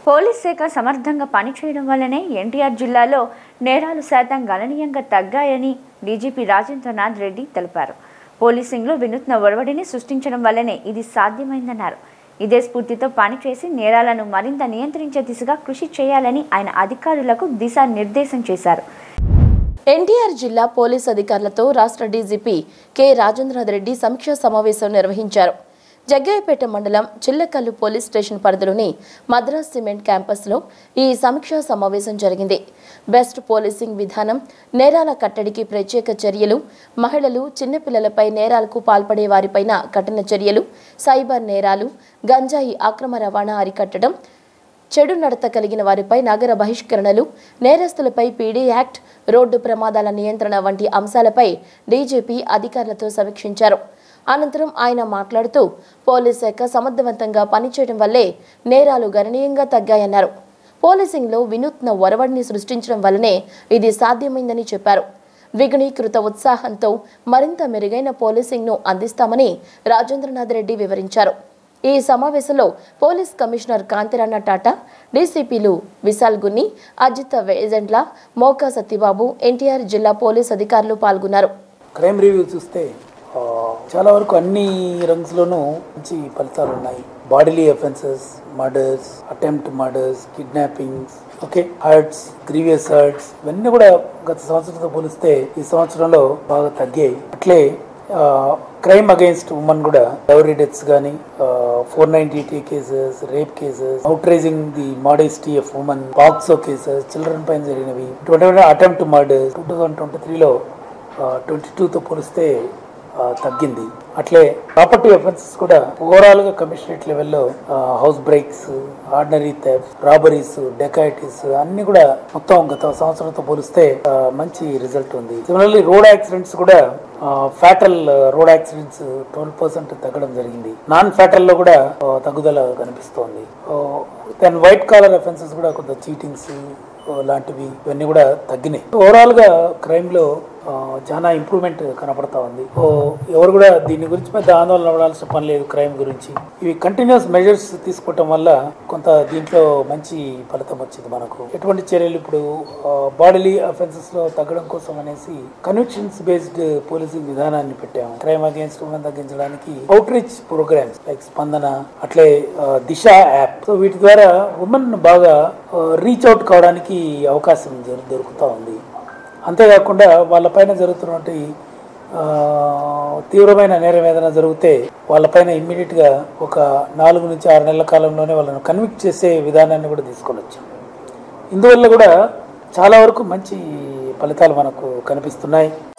police శాఖ సమర్థంగా పనిచేయడం వల్లనే ఎన్టీఆర్ జిల్లాలో నేరాలు శాతం గణనీయంగా తగ్గాయని డీజీపీ రాజేంద్రనాథ్ రెడ్డి తెలిపారు పోలీసింగ్లో వినూత్న ఒరవడిని సృష్టించడం వల్లనే ఇది సాధ్యమైందన్నారు ఇదే స్ఫూర్తితో పనిచేసి నేరాలను మరింత నియంత్రించే దిశగా కృషి చేయాలని ఆయన అధికారులకు దిశానిర్దేశం చేశారు ఎన్టీఆర్ జిల్లా పోలీస్ అధికారులతో రాష్ట్ర డీజీపీ కె రాజేంద్రనాథ్ రెడ్డి సమీక్షా సమావేశం నిర్వహించారు జగ్గయ్యపేట మండలం చిల్లకల్లు పోలీస్ స్టేషన్ పరిధిలోని మద్రాస్ సిమెంట్ క్యాంపస్లో ఈ సమీక్షా సమావేశం జరిగింది బెస్ట్ పోలీసింగ్ విధానం నేరాల కట్టడికి ప్రత్యేక చర్యలు మహిళలు చిన్నపిల్లలపై నేరాలకు పాల్పడే వారిపైన కఠిన చర్యలు సైబర్ నేరాలు గంజాయి అక్రమ రవాణా అరికట్టడం చెడు నడత కలిగిన వారిపై నగర బహిష్కరణలు నేరస్తులపై పీడీ యాక్ట్ రోడ్డు ప్రమాదాల నియంత్రణ వంటి అంశాలపై డీజీపీ అధికారులతో సమీక్షించారు అనంతరం ఆయన మాట్లాడుతూ పోలీస్ శాఖ సమర్థవంతంగా పనిచేయడం వల్లే నేరాలు గణనీయంగా తగ్గాయన్నారు పోలీసింగ్లో వినూత్న ఒరవడిని సృష్టించడం వల్లనే ఇది సాధ్యమైందని చెప్పారు ద్విగుణీకృత ఉత్సాహంతో మరింత మెరుగైన పోలీసింగ్ను అందిస్తామని రాజేంద్రనాథ్ రెడ్డి వివరించారు ఈ సమావేశంలో పోలీస్ కమిషనర్ కాంతిరాణ టాటా డీసీపీలు విశాల్ గున్ని అజిత్ ఏజెంట్ల మోకా సత్యబాబు ఎన్టీఆర్ జిల్లా పోలీస్ అధికారులు పాల్గొన్నారు క్రైమ్ రివ్యూ చూస్తే ఆ, చాలా వరకు అన్ని రంగ్స్లోనూ మంచి ఫలితాలు ఉన్నాయి bodily offences murders attempt murders kidnappings okay hurts grievous hurts ఇవన్నీ కూడా గత సంవత్సరంతో పోలిస్తే ఈ సంవత్సరంలో బాగా తగ్గాయి అట్లే క్రైమ్ అగైన్స్ట్ ఉమెన్ కూడా డౌరీ డెత్స్ కానీ ఫోర్ నైన్టీ టీ cases rape cases outraging the modesty of women POCSO cases children పైన జరిగినవి ఇటువంటి attempt murders two thousand twenty త్రీలో ట్వంటీ టూతో పోలిస్తే ఆ, తగ్గింది అట్లే ప్రాపర్టీ అఫెన్సెస్ కూడా ఓవరాల్ గా కమిషనరేట్ లెవెల్లో house breaks ordinary theft robberies dacoities అన్ని కూడా మొత్తం గత సంవత్సరంతో పోలిస్తే ఆ, మంచి రిజల్ట్ ఉంది సిమిలర్లీ రోడ్ యాక్సిడెంట్స్ కూడా fatal road accidents twelve percent తగ్గడం జరిగింది నాన్ ఫ్యాటల్ లో కూడా ఆ, తగ్గుదల కనిపిస్తోంది దెన్ వైట్ కాలర్ అఫెన్సెస్ కూడా కొంత చీటింగ్స్ లాంటివి ఇవన్నీ కూడా తగ్గినాయి ఓవరాల్ గా క్రైమ్ లో ఆ, చాలా ఇంప్రూవ్మెంట్ కనపడతా ఉంది ఓ ఎవరు కూడా దీని గురించి పెద్ద ఆందోళన పడాల్సిన పని లేదు క్రైమ్ గురించి ఇవి కంటిన్యూస్ మెజర్స్ తీసుకోవటం వల్ల కొంత దీంట్లో మంచి ఫలితం వచ్చింది మనకు ఎటువంటి చర్యలు ఇప్పుడు బాడీలీ అఫెన్సెస్ లో తగ్గడం కోసం అనేసి కన్విక్షన్స్ బేస్డ్ పోలీసింగ్ విధానాన్ని పెట్టాము క్రైమ్ అగేన్స్ట్ ఉమెన్ తగ్గించడానికి outreach programmes like Spandana అట్లే ఆ, దిశ యాప్ సో వీటి ద్వారా ఉమెన్ బాగా రీచ్ అవుట్ కావడానికి అవకాశం దొరు- దొరుకుతా ఉంది అంతేకాకుండా వాళ్ళపైన జరుగుతున్నటువంటి ఆ, తీవ్రమైన నేరం ఏదైనా జరిగితే వాళ్ళపైన ఇమ్మీడియట్గా ఒక నాలుగు నుంచి ఆరు నెలల కాలంలోనే వాళ్ళని కన్విక్ట్ చేసే విధానాన్ని కూడా తీసుకొని వచ్చాం ఇందువల్ల కూడా చాలా వరకు మంచి ఫలితాలు మనకు కనిపిస్తున్నాయి